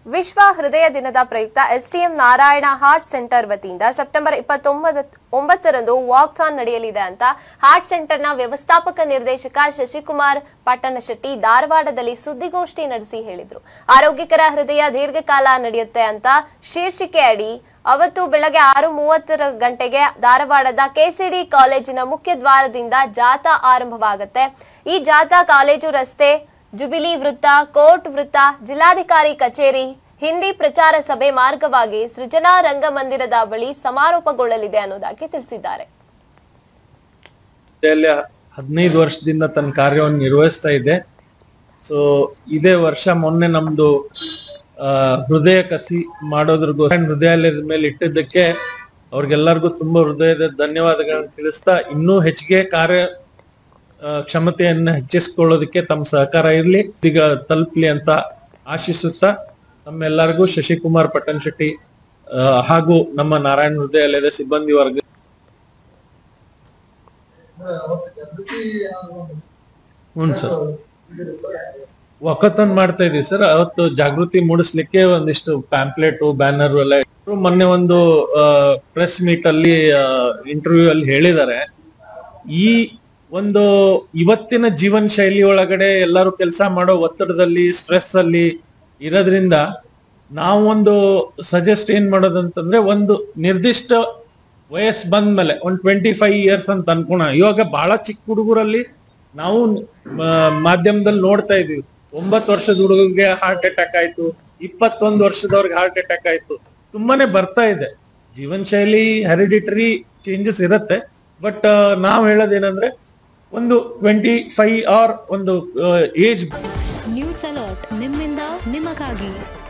ವಿಶ್ವ ಹೃದಯ ದಿನದ ಪ್ರಯುಕ್ತ ಎಸ್ಟಿಎಂ ನಾರಾಯಣ ಹಾರ್ಟ್ ಸೆಂಟರ್ ವತಿಯಿಂದ ಸೆಪ್ಟೆಂಬರ್ ಇಪ್ಪತ್ತೊಂಬತ್ತು ಒಂಬತ್ತರಂದು ವಾಕ್ಥಾನ್ ನಡೆಯಲಿದೆ ಅಂತ ಹಾರ್ಟ್ ಸೆಂಟರ್ನ ವ್ಯವಸ್ಥಾಪಕ ನಿರ್ದೇಶಕ ಶಶಿಕುಮಾರ್ ಪಟ್ಟಣಶೆಟ್ಟಿ ಧಾರವಾಡದಲ್ಲಿ ಸುದ್ದಿಗೋಷ್ಠಿ ನಡೆಸಿ ಹೇಳಿದರು ಆರೋಗ್ಯಕರ ಹೃದಯ ದೀರ್ಘಕಾಲ ನಡೆಯುತ್ತೆ ಅಂತ ಶೀರ್ಷಿಕೆ ಅಡಿ ಅವತ್ತು ಬೆಳಗ್ಗೆ ಆರು ಮೂವತ್ತರ ಗಂಟೆಗೆ ಧಾರವಾಡದ ಕೆಸಿಡಿ ಕಾಲೇಜಿನ ಮುಖ್ಯ ದ್ವಾರದಿಂದ ಜಾಥಾ ಆರಂಭವಾಗುತ್ತೆ ಈ ಜಾಥಾ ಕಾಲೇಜು ರಸ್ತೆ ಜುಬಿಲಿ ವೃತ್ತ ಕೋರ್ಟ್ ವೃತ್ತ ಜಿಲ್ಲಾಧಿಕಾರಿ ಕಚೇರಿ ಹಿಂದಿ ಪ್ರಚಾರ ಸಭೆ ಮಾರ್ಗವಾಗಿ ಸೃಜನಾ ರಂಗಮಂದಿರದ ಬಳಿ ಸಮಾರೋಪಗೊಳ್ಳಲಿದೆ ಅನ್ನೋದಾಗಿ ತಿಳಿಸಿದ್ದಾರೆ ಅಲ್ಲಿ ಹದಿನೈದು ವರ್ಷದಿಂದ ತನ್ನ ಕಾರ್ಯವನ್ನು ನಿರ್ವಹಿಸ್ತಾ ಇದೆ ಸೊ ಇದೇ ವರ್ಷ ಮೊನ್ನೆ ನಮ್ದು ಆ, ಹೃದಯ ಕಸಿ ಮಾಡೋದ್ರಗೋಸ್ಕರ ಹೃದಯಾಲಯದ ಮೇಲೆ ಇಟ್ಟಿದ್ದಕ್ಕೆ ಅವ್ರಿಗೆಲ್ಲರಿಗೂ ತುಂಬಾ ಹೃದಯದ ಧನ್ಯವಾದಗಳನ್ನ ತಿಳಿಸ್ತಾ ಇನ್ನೂ ಹೆಚ್ಚಿಗೆ ಕಾರ್ಯ ಆ, ಕ್ಷಮತೆಯನ್ನ ಹೆಚ್ಚಿಸ್ಕೊಳ್ಳೋದಕ್ಕೆ ತಮ್ಮ ಸಹಕಾರ ಇರ್ಲಿ ಈಗ ತಲುಪ್ಲಿ ಅಂತ ಆಶಿಸುತ್ತಾ ನಮ್ಮೆಲ್ಲರಿಗೂ ಶಶಿಕುಮಾರ್ ಪಟ್ಟಣ್ ಶೆಟ್ಟಿ ಆ, ಹಾಗೂ ನಮ್ಮ ನಾರಾಯಣ ಹೃದಯಾಲಯದ ಸಿಬ್ಬಂದಿ ವರ್ಗ ಹ್ಞೂ ಸರ್ ಒಕ್ಕತನ್ ಮಾಡ್ತಾ ಇದೀವಿ ಸರ್ ಅವತ್ತು ಜಾಗೃತಿ ಮೂಡಿಸ್ಲಿಕ್ಕೆ ಒಂದಿಷ್ಟು ಪ್ಯಾಂಪ್ಲೆಟ್ ಬ್ಯಾನರ್ ಎಲ್ಲ ಇಟ್ರು. ಮೊನ್ನೆ ಒಂದು ಪ್ರೆಸ್ ಮೀಟ್ ಅಲ್ಲಿ ಇಂಟರ್ವ್ಯೂ ಅಲ್ಲಿ ಹೇಳಿದ್ದಾರೆ ಈ ಒಂದು ಇವತ್ತಿನ ಜೀವನ ಶೈಲಿ ಒಳಗಡೆ ಎಲ್ಲರೂ ಕೆಲಸ ಮಾಡೋ ಒತ್ತಡದಲ್ಲಿ ಸ್ಟ್ರೆಸ್ ಅಲ್ಲಿ ಇರೋದ್ರಿಂದ ನಾವೊಂದು ಸಜೆಸ್ಟ್ ಏನ್ ಮಾಡೋದಂತಂದ್ರೆ ಒಂದು ನಿರ್ದಿಷ್ಟ ವಯಸ್ಸು ಬಂದ್ಮೇಲೆ ಒಂದ್ ಟ್ವೆಂಟಿ ಫೈವ್ ಇಯರ್ಸ್ ಅಂತ ಅನ್ಕೋಣ ಇವಾಗ ಬಹಳ ಚಿಕ್ಕ ಹುಡುಗರಲ್ಲಿ ನಾವು ಆ, ಮಾಧ್ಯಮದಲ್ಲಿ ನೋಡ್ತಾ ಇದೀವಿ ಒಂಬತ್ತು ವರ್ಷದ ಹುಡುಗರಿಗೆ ಹಾರ್ಟ್ ಅಟ್ಯಾಕ್ ಆಯ್ತು ಇಪ್ಪತ್ತೊಂದು ವರ್ಷದವ್ರಿಗೆ ಹಾರ್ಟ್ ಅಟ್ಯಾಕ್ ಆಯ್ತು ತುಂಬಾನೇ ಬರ್ತಾ ಇದೆ ಜೀವನ ಶೈಲಿ ಹೆರಿಡಿಟರಿ ಚೇಂಜಸ್ ಇರುತ್ತೆ ಬಟ್ ನಾವ್ ಹೇಳೋದೇನಂದ್ರೆ ಒಂದು ಟ್ವೆಂಟಿ ಫೈವ್ ಆರ್ ಒಂದು ಏಜ್ ನ್ಯೂಸ್ ಅಲರ್ಟ್ ನಿಮ್ಮಿಂದ ನಿಮಗಾಗಿ